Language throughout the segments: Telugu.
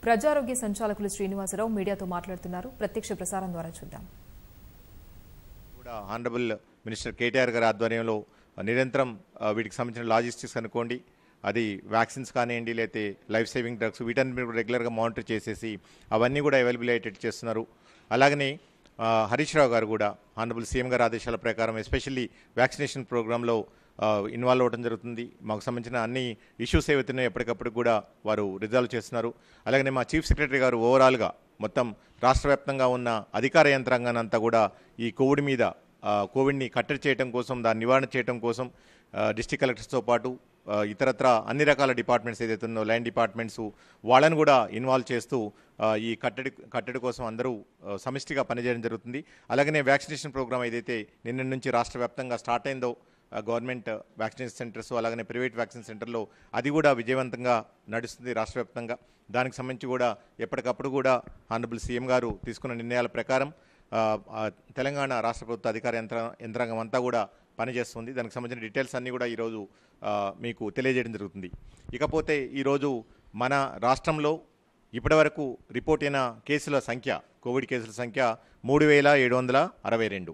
ప్రజారోగ్య సంచాలకులు శ్రీనివాసరావు మీడియాతో మాట్లాడుతున్నారు ప్రత్యక్ష ప్రసారం ద్వారా చూద్దాం కూడా ఆనరబుల్ మినిస్టర్ కేటీఆర్ గారి ఆధ్వర్యంలో నిరంతరం ఆ, వీటికి సంబంధించిన లాజిస్టిక్స్ అనుకోండి అది వ్యాక్సిన్స్ కానివ్వండి లేకపోతే లైఫ్ సేవింగ్ డ్రగ్స్ వీటన్ని కూడా రెగ్యులర్గా మానిటర్ చేసేసి అవన్నీ కూడా అవైలబుల్ అయ్యేటట్టు చేస్తున్నారు అలాగనే ఆ, హరీష్ రావు గారు కూడా ఆనరబుల్ సీఎం గారి ఆదేశాల ప్రకారం ఎస్పెషల్లీ వ్యాక్సినేషన్ ప్రోగ్రాంలో ఇన్వాల్వ్ అవ్వడం జరుగుతుంది మాకు సంబంధించిన అన్ని ఇష్యూస్ ఏవైతున్నాయో ఎప్పటికప్పుడు కూడా వారు రిజాల్వ్ చేస్తున్నారు అలాగనే మా చీఫ్ సెక్రటరీ గారు ఓవరాల్గా మొత్తం రాష్ట్ర వ్యాప్తంగా ఉన్న అధికార యంత్రాంగాన్ని అంతా కూడా ఈ కోవిడ్ మీద ఆ, కోవిడ్ని కట్టడి చేయడం కోసం దాన్ని నివారణ చేయడం కోసం ఆ, డిస్ట్రిక్ట్ కలెక్టర్స్తో పాటు ఆ, ఇతరత్ర అన్ని రకాల డిపార్ట్మెంట్స్ ఏదైతే ఉందో లైన్ డిపార్ట్మెంట్స్ వాళ్ళని కూడా ఇన్వాల్వ్ చేస్తూ ఆ, ఈ కట్టడి కట్టడి కోసం అందరూ ఆ, సమిష్టిగా పనిచేయడం జరుగుతుంది అలాగనే వ్యాక్సినేషన్ ప్రోగ్రామ్ ఏదైతే నిన్న నుంచి రాష్ట్ర వ్యాప్తంగా స్టార్ట్ అయిందో ఆ, గవర్నమెంట్ వ్యాక్సినేషన్ సెంటర్స్ అలాగనే ప్రైవేట్ వ్యాక్సిన్ సెంటర్లో అది కూడా విజయవంతంగా నడుస్తుంది రాష్ట్ర వ్యాప్తంగా దానికి సంబంధించి కూడా ఎప్పటికప్పుడు కూడా ఆనరబుల్ సీఎం గారు తీసుకున్న నిర్ణయాల ప్రకారం ఆ, ఆ, తెలంగాణ రాష్ట్ర ప్రభుత్వ అధికార యంత్ర యంత్రాంగం అంతా కూడా పనిచేస్తుంది దానికి సంబంధించిన డీటెయిల్స్ అన్నీ కూడా ఈరోజు ఆ, మీకు తెలియజేయడం జరుగుతుంది ఇకపోతే ఈరోజు మన రాష్ట్రంలో ఇప్పటివరకు రిపోర్ట్ అయిన కేసుల సంఖ్య కోవిడ్ కేసుల సంఖ్య మూడు వేల ఏడు వందల అరవై రెండు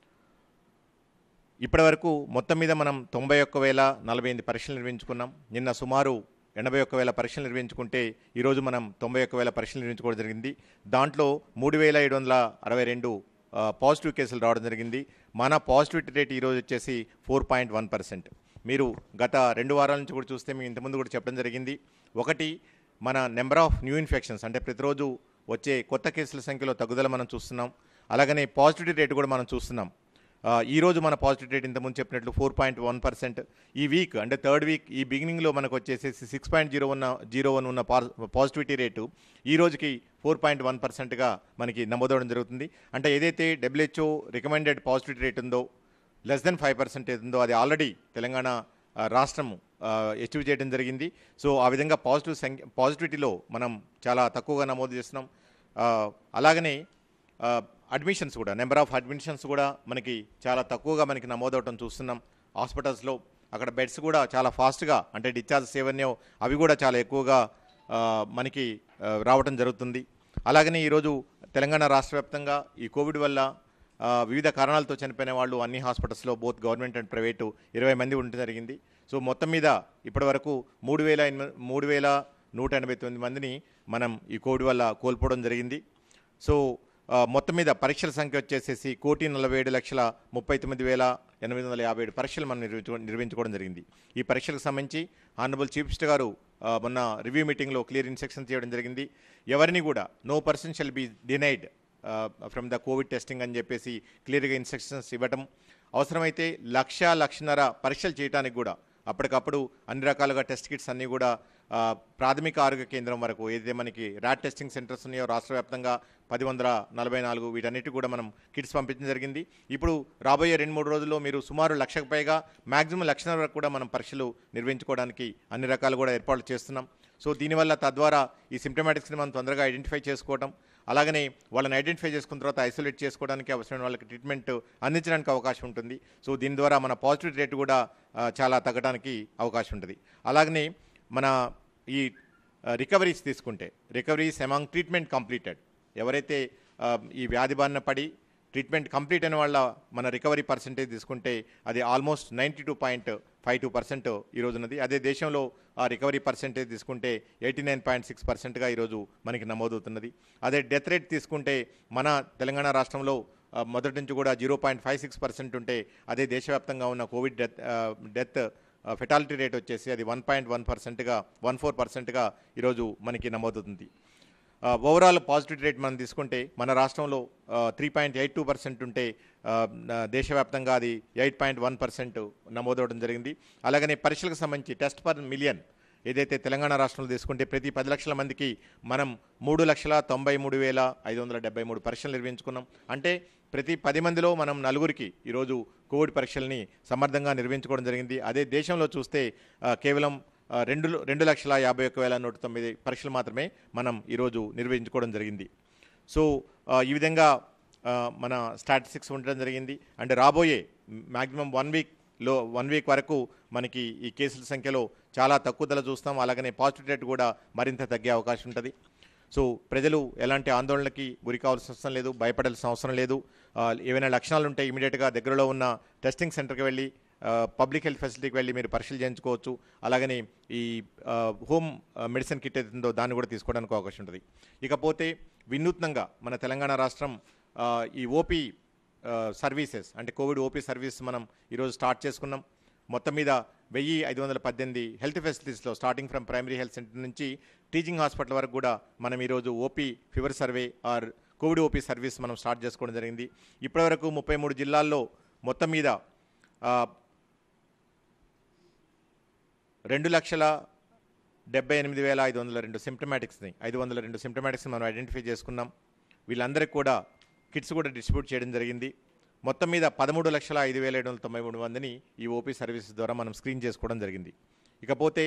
ఇప్పటివరకు మొత్తం మీద మనం తొంభై ఒక్క వేల నలభై ఎనిమిది పరీక్షలు నిర్వహించుకున్నాం నిన్న సుమారు ఎనభై ఒక్క వేల పరీక్షలు నిర్వహించుకుంటే ఈరోజు మనం తొంభై ఒక్క వేల పరీక్షలు నిర్వహించుకోవడం జరిగింది దాంట్లో మూడు వేల ఏడు వందల అరవై రెండు ఆ, పాజిటివ్ కేసులు రావడం జరిగింది మన పాజిటివిటీ రేట్ ఈరోజు వచ్చేసి ఫోర్ పాయింట్ వన్ పర్సెంట్ మీరు గత రెండు వారాల నుంచి కూడా చూస్తే మేము ఇంతకుముందు కూడా చెప్పడం జరిగింది ఒకటి మన నెంబర్ ఆఫ్ న్యూ ఇన్ఫెక్షన్స్ అంటే ప్రతిరోజు వచ్చే కొత్త కేసుల సంఖ్యలో తగ్గుదల మనం చూస్తున్నాం అలాగనే పాజిటివిటీ రేట్ కూడా మనం చూస్తున్నాం ఆ, ఈ రోజు మన పాజిటివ్ రేట్ ఇంతకుముందు చెప్పినట్లు ఫోర్ పాయింట్ వన్ పర్సెంట్ ఈ వీక్ అంటే థర్డ్ వీక్ ఈ బిగినింగ్లో మనకు వచ్చేసేసి సిక్స్ పాయింట్ జీరో ఉన్న జీరో వన్ ఉన్న పాజిటివిటీ రేటు ఈ రోజుకి ఫోర్ పాయింట్ వన్ పర్సెంట్గా మనకి నమోదవడం జరుగుతుంది అంటే ఏదైతే డబ్ల్యూహెచ్ఓ రికమెండెడ్ పాజిటివిటీ రేట్ ఉందో లెస్ దెన్ ఫైవ్ పర్సెంట్ ఉందో అది ఆల్రెడీ తెలంగాణ ఆ, రాష్ట్రం అచీవ్ చేయడం జరిగింది సో ఆ విధంగా పాజిటివ్ సంఖ్య పాజిటివిటీలో మనం చాలా తక్కువగా నమోదు చేస్తున్నాం ఆ, అలాగనే ఆ, అడ్మిషన్స్ కూడా నెంబర్ ఆఫ్ అడ్మిషన్స్ కూడా మనకి చాలా తక్కువగా మనకి నమోదవటం చూస్తున్నాం హాస్పిటల్స్లో అక్కడ బెడ్స్ కూడా చాలా ఫాస్ట్గా అంటే డిశ్చార్జ్ సేవన్యం అవి కూడా చాలా ఎక్కువగా ఆ, మనకి ఆ, రావటం జరుగుతుంది అలాగనే ఈరోజు తెలంగాణ రాష్ట్ర వ్యాప్తంగా ఈ కోవిడ్ వల్ల ఆ, వివిధ కారణాలతో చనిపోయిన వాళ్ళు అన్ని హాస్పిటల్స్లో బోత్ గవర్నమెంట్ అండ్ ప్రైవేటు ఇరవై మంది ఉండటం జరిగింది సో మొత్తం మీద ఇప్పటివరకు మూడు వేల ఎనిమిది మూడు వేల నూట ఎనభై తొమ్మిది మందిని మనం ఈ కోవిడ్ వల్ల కోల్పోవడం జరిగింది సో ఆ, మొత్తం మీద పరీక్షల సంఖ్య వచ్చేసేసి కోటి నలభై ఏడు లక్షల ముప్పై తొమ్మిది వేల ఎనిమిది వందల యాభై ఏడు పరీక్షలు మనం నిర్వహించుకో నిర్వహించుకోవడం జరిగింది ఈ పరీక్షలకు సంబంధించి ఆనరబుల్ చీఫ్ మినిస్టర్ గారు ఆ, మొన్న రివ్యూ మీటింగ్లో క్లియర్ ఇన్స్ట్రక్షన్ చేయడం జరిగింది ఎవరిని కూడా no person shall be denied from the COVID testing అని చెప్పేసి క్లియర్గా ఇన్స్ట్రక్షన్స్ ఇవ్వటం అవసరమైతే లక్ష లక్షన్నర పరీక్షలు చేయడానికి కూడా అప్పటికప్పుడు అన్ని రకాలుగా టెస్ట్ కిట్స్ అన్నీ కూడా ఆ, ప్రాథమిక ఆరోగ్య కేంద్రం వరకు ఏదైతే మనకి ర్యాట్ టెస్టింగ్ సెంటర్స్ ఉన్నాయో రాష్ట్ర వ్యాప్తంగా పది వందల నలభై నాలుగు వీటన్నిటి కూడా మనం కిట్స్ పంపించడం జరిగింది ఇప్పుడు రాబోయే రెండు మూడు రోజుల్లో మీరు సుమారు లక్షకు పైగా మ్యాక్సిమం లక్షన్నర వరకు కూడా మనం పరీక్షలు నిర్వహించుకోవడానికి అన్ని రకాలు కూడా ఏర్పాట్లు చేస్తున్నాం సో దీనివల్ల తద్వారా ఈ సిమ్టమాటిక్స్ని మనం తొందరగా ఐడెంటిఫై చేసుకోవడం అలాగనే వాళ్ళని ఐడెంటిఫై చేసుకున్న తర్వాత ఐసోలేట్ చేసుకోవడానికి అవసరమైన వాళ్ళకి ట్రీట్మెంట్ అందించడానికి అవకాశం ఉంటుంది సో దీని ద్వారా మన పాజిటివ్ రేట్ కూడా ఆ, చాలా తగ్గడానికి అవకాశం ఉంటుంది అలాగనే మన ఈ రికవరీస్ తీసుకుంటే రికవరీస్ అమాంగ్ ట్రీట్మెంట్ కంప్లీటెడ్ ఎవరైతే ఆ, ఈ వ్యాధి బారిన పడి ట్రీట్మెంట్ కంప్లీట్ అయిన వాళ్ళ మన రికవరీ పర్సెంటేజ్ తీసుకుంటే అది almost ninety two point five two percent ఈరోజు ఉన్నది అదే దేశంలో ఆ రికవరీ పర్సెంటేజ్ తీసుకుంటే ఎయిటీ నైన్ పాయింట్ సిక్స్ పర్సెంట్గా ఈరోజు మనకి నమోదవుతున్నది అదే డెత్ రేట్ తీసుకుంటే మన తెలంగాణ రాష్ట్రంలో ఆ, మొదటి నుంచి కూడా zero point five six percent ఉంటే అదే దేశవ్యాప్తంగా ఉన్న కోవిడ్ డెత్ ఆ, డెత్ ఫెటాలిటీ రేట్ వచ్చేసి అది వన్ పాయింట్ వన్ పర్సెంట్గా వన్ ఫోర్ పర్సెంట్గా ఈరోజు మనకి నమోదవుతుంది ఆ, ఓవరాల్ పాజిటివ్ రేట్ మనం తీసుకుంటే మన రాష్ట్రంలో three point eight two percent ఉంటే ఆ, నా- దేశవ్యాప్తంగా అది ఎయిట్ పాయింట్ వన్ పర్సెంట్ నమోదవడం జరిగింది అలాగనే పరీక్షలకు సంబంధించి టెస్ట్ పర్ మిలియన్ ఏదైతే తెలంగాణ రాష్ట్రంలో తీసుకుంటే ప్రతి పది లక్షల మందికి మనం మూడు లక్షల తొంభై మూడు వేల ఐదు వందల డెబ్బై మూడు పరీక్షలు నిర్వహించుకున్నాం అంటే ప్రతి పది మందిలో మనం నలుగురికి ఈరోజు కోవిడ్ పరీక్షల్ని సమర్థంగా నిర్వహించుకోవడం జరిగింది అదే దేశంలో చూస్తే ఆ, కేవలం ఆ, రెండు రెండు లక్షల యాభై ఒక్క వేల నూట తొమ్మిది పరీక్షలు మాత్రమే మనం ఈరోజు నిర్వహించుకోవడం జరిగింది సో ఆ, ఈ విధంగా ఆ, మన స్టాటిస్టిక్స్ ఉండడం జరిగింది అంటే రాబోయే మ్యాక్సిమం వన్ వీక్లో వన్ వీక్ వరకు మనకి ఈ కేసుల సంఖ్యలో చాలా తక్కువ ధర చూస్తాం అలాగనే పాజిటివ్ రేట్ కూడా మరింత తగ్గే అవకాశం ఉంటుంది సో ప్రజలు ఎలాంటి ఆందోళనకి గురి కావాల్సిన అవసరం లేదు భయపడాల్సిన అవసరం లేదు ఆ, ఏవైనా లక్షణాలు ఉంటే ఇమీడియట్గా దగ్గరలో ఉన్న టెస్టింగ్ సెంటర్కి వెళ్ళి ఆ, పబ్లిక్ హెల్త్ ఫెసిలిటీకి వెళ్ళి మీరు పరీక్షలు చేయించుకోవచ్చు అలాగని ఈ ఆ, హోమ్ ఆ, మెడిసిన్ కిట్ ఏదైతుందో దాన్ని కూడా తీసుకోవడానికి అవకాశం ఉంటుంది ఇకపోతే వినూత్నంగా మన తెలంగాణ రాష్ట్రం ఆ, ఈ ఓపీ ఆ, సర్వీసెస్ అంటే కోవిడ్ ఓపీ సర్వీస్ మనం ఈరోజు స్టార్ట్ చేసుకున్నాం మొత్తం మీద వెయ్యి ఐదు వందల పద్దెనిమిది హెల్త్ ఫెసిలిటీస్లో starting from primary health centre నుంచి టీచింగ్ హాస్పిటల్ వరకు కూడా మనం ఈరోజు OP fever survey or COVID OP service మనం స్టార్ట్ చేసుకోవడం జరిగింది ఇప్పటివరకు ముప్పై మూడు జిల్లాల్లో మొత్తం మీద ఆ, రెండు లక్షల డెబ్బై ఎనిమిది వేల ఐదు వందల రెండు సిమ్టమాటిక్స్ని ఐదు వందల రెండు సిమ్టమాటిక్స్ని మనం ఐడెంటిఫై చేసుకున్నాం వీళ్ళందరికీ కూడా కిట్స్ కూడా డిస్ట్రిబ్యూట్ చేయడం జరిగింది మొత్తం మీద పదమూడు లక్షల ఐదు వేల ఏడు వందల తొంభై మూడు మందిని ఈ ఓపీ సర్వీసెస్ ద్వారా మనం స్క్రీన్ చేసుకోవడం జరిగింది ఇకపోతే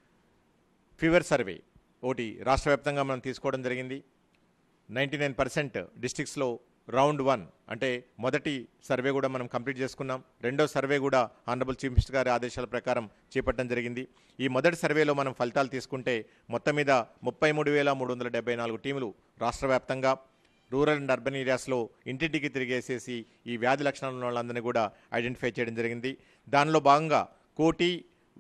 ఫీవర్ సర్వే ఒకటి రాష్ట్ర వ్యాప్తంగా మనం తీసుకోవడం జరిగింది నైంటీ నైన్ పర్సెంట్ డిస్టిక్స్లో రౌండ్ వన్ అంటే మొదటి సర్వే కూడా మనం కంప్లీట్ చేసుకున్నాం రెండో సర్వే కూడా ఆనరబుల్ చీఫ్ మినిస్టర్ గారి ఆదేశాల ప్రకారం చేపట్టడం జరిగింది ఈ మొదటి సర్వేలో మనం ఫలితాలు తీసుకుంటే మొత్తం మీద ముప్పై మూడు వేల మూడు వందల డెబ్బై నాలుగు టీములు రాష్ట్ర వ్యాప్తంగా రూరల్ అండ్ అర్బన్ ఏరియాస్లో ఇంటింటికి తిరిగేసేసి ఈ వ్యాధి లక్షణాలు ఉన్న వాళ్ళందరినీ కూడా ఐడెంటిఫై చేయడం జరిగింది దానిలో భాగంగా కోటి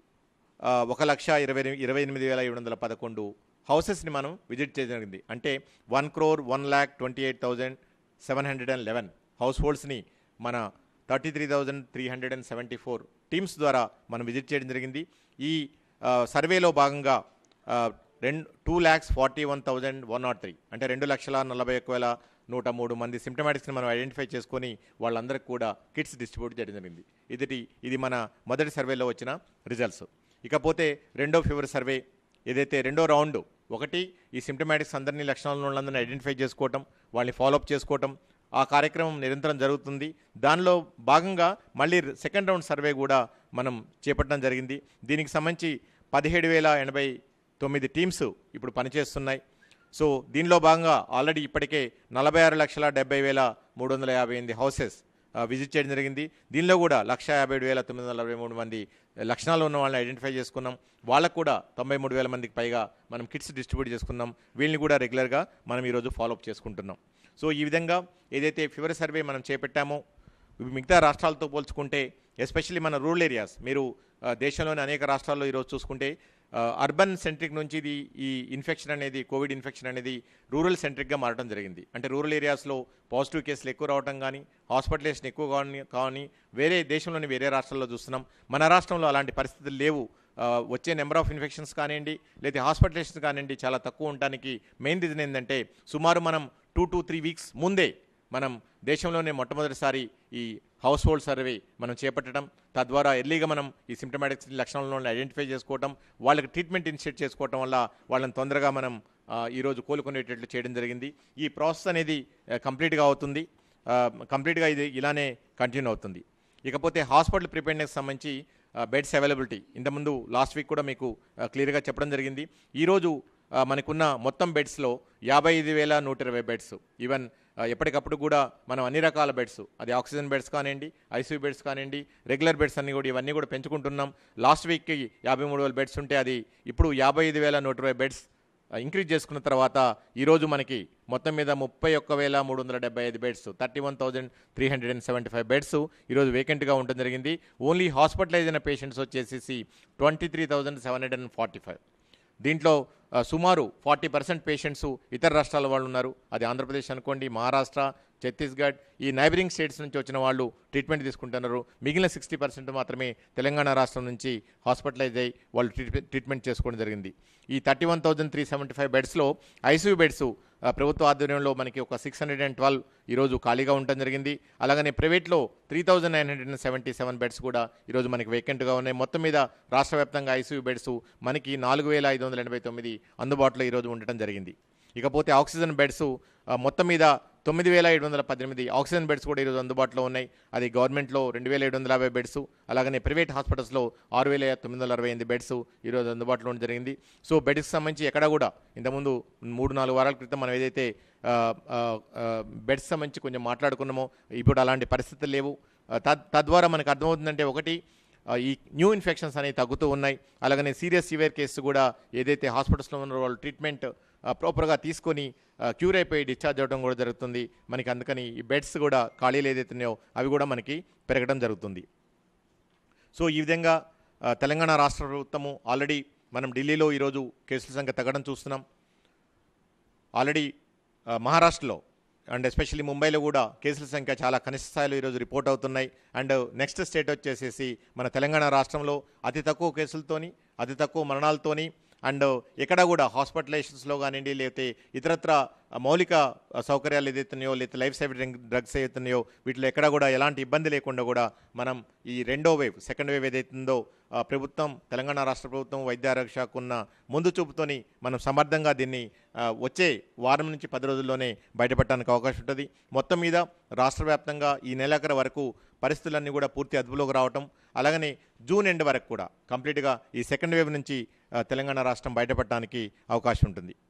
ఆ, ఒక లక్ష ఇరవై ఇరవై ఎనిమిది వేల ఏడు వందల పదకొండు హౌసెస్ని మనం విజిట్ చేయడం జరిగింది అంటే one crore one lakh twenty eight thousand seven hundred and eleven house హోల్డ్స్ని మన thirty three thousand three hundred and seventy four teams ద్వారా మనం విజిట్ చేయడం జరిగింది ఈ ఆ, సర్వేలో భాగంగా ఆ, రెండు two lakhs forty one thousand one nought three అంటే రెండు లక్షల నలభై ఒక్క వేల నూట మూడు మంది సిమ్టమాటిక్స్ని మనం ఐడెంటిఫై చేసుకొని వాళ్ళందరికీ కూడా కిట్స్ డిస్ట్రిబ్యూట్ చేయడం జరిగింది ఇది ఇది మన మొదటి సర్వేలో వచ్చిన రిజల్ట్స్ ఇకపోతే రెండో ఫీవర్ సర్వే ఏదైతే రెండో రౌండ్ ఒకటి ఈ సిమ్టమాటిక్స్ అందరినీ లక్షణాలు ఉన్న వాళ్ళందరినీ ఐడెంటిఫై చేసుకోవటం వాళ్ళని ఫాలోఅప్ చేసుకోవటం ఆ కార్యక్రమం నిరంతరం జరుగుతుంది దానిలో భాగంగా మళ్ళీ సెకండ్ రౌండ్ సర్వే కూడా మనం చేపట్టడం జరిగింది దీనికి సంబంధించి పదిహేడు వేల ఎనభై తొమ్మిది టీమ్స్ ఇప్పుడు పనిచేస్తున్నాయి సో దీనిలో భాగంగా ఆల్రెడీ ఇప్పటికే నలభై ఆరు లక్షల డెబ్బై వేల మూడు వందల యాభై ఎనిమిది హౌసెస్ ఆ, విజిట్ చేయడం జరిగింది దీనిలో కూడా లక్ష యాభై ఏడు వేల తొమ్మిది వందల అరవై మూడు మంది లక్షణాలు ఉన్న వాళ్ళని ఐడెంటిఫై చేసుకున్నాం వాళ్ళకు కూడా తొంభై మూడు వేల మందికి పైగా మనం కిట్స్ డిస్ట్రిబ్యూట్ చేసుకున్నాం వీళ్ళని కూడా రెగ్యులర్గా మనం ఈరోజు ఫాలోఅప్ చేసుకుంటున్నాం సో ఈ విధంగా ఏదైతే ఫీవర్ సర్వే మనం చేపట్టామో మిగతా రాష్ట్రాలతో పోల్చుకుంటే ఎస్పెషల్లీ మన రూరల్ ఏరియాస్ మీరు ఆ, దేశంలోని అనేక రాష్ట్రాల్లో ఈరోజు చూసుకుంటే ఆ, అర్బన్ సెంట్రిక్ నుంచి ఇది ఈ ఇన్ఫెక్షన్ అనేది కోవిడ్ ఇన్ఫెక్షన్ అనేది రూరల్ సెంట్రిక్గా మారడం జరిగింది అంటే రూరల్ ఏరియాస్లో పాజిటివ్ కేసులు ఎక్కువ రావడం కానీ హాస్పిటలేషన్ ఎక్కువ కానీ కానీ వేరే దేశంలోని వేరే రాష్ట్రాల్లో చూస్తున్నాం మన రాష్ట్రంలో అలాంటి పరిస్థితులు లేవు ఆ, వచ్చే నెంబర్ ఆఫ్ ఇన్ఫెక్షన్స్ కానివ్వండి లేదా హాస్పిటలేషన్స్ కానివ్వండి చాలా తక్కువ ఉండడానికి మెయిన్ రీజన్ ఏంటంటే సుమారు మనం టూ టు త్రీ వీక్స్ ముందే మనం దేశంలోనే మొట్టమొదటిసారి ఈ హౌస్ హోల్డ్ సర్వే మనం చేపట్టడం తద్వారా ఎర్లీగా మనం ఈ సిమ్టమాటిక్స్ లక్షణాలను ఐడెంటిఫై చేసుకోవటం వాళ్ళకి ట్రీట్మెంట్ ఇనిషియేట్ చేసుకోవటం వల్ల వాళ్ళని తొందరగా మనం ఆ, ఈరోజు కోలుకునేటట్లు చేయడం జరిగింది ఈ ప్రాసెస్ అనేది కంప్లీట్గా అవుతుంది కంప్లీట్గా ఇది ఇలానే కంటిన్యూ అవుతుంది ఇకపోతే హాస్పిటల్ ప్రిపేర్నెస్ సంబంధించి బెడ్స్ అవైలబిలిటీ ఇంతకుముందు లాస్ట్ వీక్ కూడా మీకు క్లియర్గా చెప్పడం జరిగింది ఈరోజు ఆ, మనకున్న మొత్తం బెడ్స్లో యాభై ఐదు వేల నూట ఇరవై బెడ్స్ ఈవెన్ ఆ, ఎప్పటికప్పుడు కూడా మనం అన్ని రకాల బెడ్స్ అది ఆక్సిజన్ బెడ్స్ కానివ్వండి ఐసీయూ బెడ్స్ కానివ్వండి రెగ్యులర్ బెడ్స్ అన్ని కూడా ఇవన్నీ కూడా పెంచుకుంటున్నాం లాస్ట్ వీక్కి యాభై మూడు వేల బెడ్స్ ఉంటే అది ఇప్పుడు యాభై ఐదు వేల నూట ఇరవై బెడ్స్ ఇంక్రీజ్ చేసుకున్న తర్వాత ఈరోజు మనకి మొత్తం మీద ముప్పై ఒక్క వేల మూడు వందల డెబ్బై ఐదు beds thirty one thousand three hundred and seventy five beds ఈరోజు వేకెంట్గా ఉండడం జరిగింది ఓన్లీ హాస్పిటలైజ్ అయిన పేషెంట్స్ వచ్చేసి twenty three thousand seven hundred and forty five దీంట్లో ఆ, సుమారు ఫార్టీ పర్సెంట్ పేషెంట్స్ ఇతర రాష్ట్రాల వాళ్ళు ఉన్నారు అది ఆంధ్రప్రదేశ్ అనుకోండి మహారాష్ట్ర ఛత్తీస్గఢ్ ఈ నైబరింగ్ స్టేట్స్ నుంచి వచ్చిన వాళ్ళు ట్రీట్మెంట్ తీసుకుంటున్నారు మిగిలిన సిక్స్టీ పర్సెంట్ మాత్రమే తెలంగాణ రాష్ట్రం నుంచి హాస్పిటలైజ్ అయ్యి వాళ్ళు ట్రీట్మెంట్ ట్రీట్మెంట్ చేసుకోవడం జరిగింది ఈ thirty one thousand three seventy five బెడ్స్లో ఐసీయూ బెడ్స్ ఆ, ప్రభుత్వ ఆధ్వర్యంలో మనకి ఒక సిక్స్ హండ్రెడ్ అండ్ ట్వెల్వ్ ఈరోజు ఖాళీగా ఉండడం జరిగింది అలాగనే ప్రైవేట్లో three thousand nine hundred and seventy seven beds కూడా ఈరోజు మనకి వేకెంట్గా ఉన్నాయి మొత్తం మీద రాష్ట్ర వ్యాప్తంగా ఐసీయూ బెడ్స్ మనకి నాలుగు వేల ఐదు వందల ఎనభై తొమ్మిది అందుబాటులో ఈరోజు ఉండటం జరిగింది ఇకపోతే ఆక్సిజన్ బెడ్స్ ఆ, మొత్తం మీద తొమ్మిది వేల ఏడు వందల పద్దెనిమిది ఆక్సిజన్ బెడ్స్ కూడా ఈరోజు అందుబాటులో ఉన్నాయి అది గవర్నమెంట్లో రెండు వేల ఏడు వందల యాభై బెడ్స్ అలాగనే ప్రైవేట్ హాస్పిటల్స్లో ఆరు వేల తొమ్మిది వందల అరవై ఎనిమిది బెడ్స్ ఈరోజు అందుబాటులో ఉండడం జరిగింది సో బెడ్స్కి సంబంధించి ఎక్కడ కూడా ఇంతకుముందు మూడు నాలుగు వారాల క్రితం మనం ఏదైతే ఆ, ఆ, ఆ, బెడ్స్ సంబంధించి కొంచెం మాట్లాడుకున్నామో ఇప్పుడు అలాంటి పరిస్థితులు లేవు ఆ, తద్ తద్వారా మనకు అర్థమవుతుందంటే ఒకటి ఆ, ఈ న్యూ ఇన్ఫెక్షన్స్ అనేవి తగ్గుతూ ఉన్నాయి అలాగనే సీరియస్ సివియర్ కేసు కూడా ఏదైతే హాస్పిటల్స్లో ఉన్న వాళ్ళు ట్రీట్మెంట్ ఆ, ప్రాపర్గా తీసుకొని ఆ, క్యూర్ అయిపోయి డిశ్చార్జ్ అవ్వడం కూడా జరుగుతుంది మనకి అందుకని ఈ బెడ్స్ కూడా ఖాళీలు ఏదైతే ఉన్నాయో అవి కూడా మనకి పెరగడం జరుగుతుంది సో ఈ విధంగా ఆ, తెలంగాణ రాష్ట్ర ప్రభుత్వము ఆల్రెడీ మనం ఢిల్లీలో ఈరోజు కేసుల సంఖ్య తగ్గడం చూస్తున్నాం ఆల్రెడీ ఆ, మహారాష్ట్రలో అండ్ ఎస్పెషల్లీ ముంబైలో కూడా కేసుల సంఖ్య చాలా కనిష్ట స్థాయిలో ఈరోజు రిపోర్ట్ అవుతున్నాయి అండ్ నెక్స్ట్ స్టేట్ వచ్చేసేసి మన తెలంగాణ రాష్ట్రంలో అతి తక్కువ కేసులతోని అతి తక్కువ మరణాలతోని అండ్ ఎక్కడ కూడా హాస్పిటలైజేషన్స్లో కానివ్వండి లేకపోతే ఇతరత్ర మౌలిక సౌకర్యాలు ఏదైతున్నాయో లేకపోతే లైఫ్ సేవింగ్ డ్రగ్స్ ఏదైతున్నాయో వీటిలో ఎక్కడ కూడా ఎలాంటి ఇబ్బంది లేకుండా కూడా మనం ఈ రెండో వేవ్ సెకండ్ వేవ్ ఏదైతుందో ఆ, ప్రభుత్వం తెలంగాణ రాష్ట్ర ప్రభుత్వం వైద్య ఆరోగ్య శాఖ ఉన్న ముందు చూపుతోని మనం సమర్థంగా దీన్ని ఆ, వచ్చే వారం నుంచి పది రోజుల్లోనే బయటపడటానికి అవకాశం ఉంటుంది మొత్తం మీద రాష్ట్ర వ్యాప్తంగా ఈ నెలాఖరు వరకు పరిస్థితులన్నీ కూడా పూర్తి అదుపులోకి రావటం అలాగనే జూన్ ఎండ్ వరకు కూడా కంప్లీట్గా ఈ సెకండ్ వేవ్ నుంచి ఆ, తెలంగాణ రాష్ట్రం బయటపడటానికి అవకాశం ఉంటుంది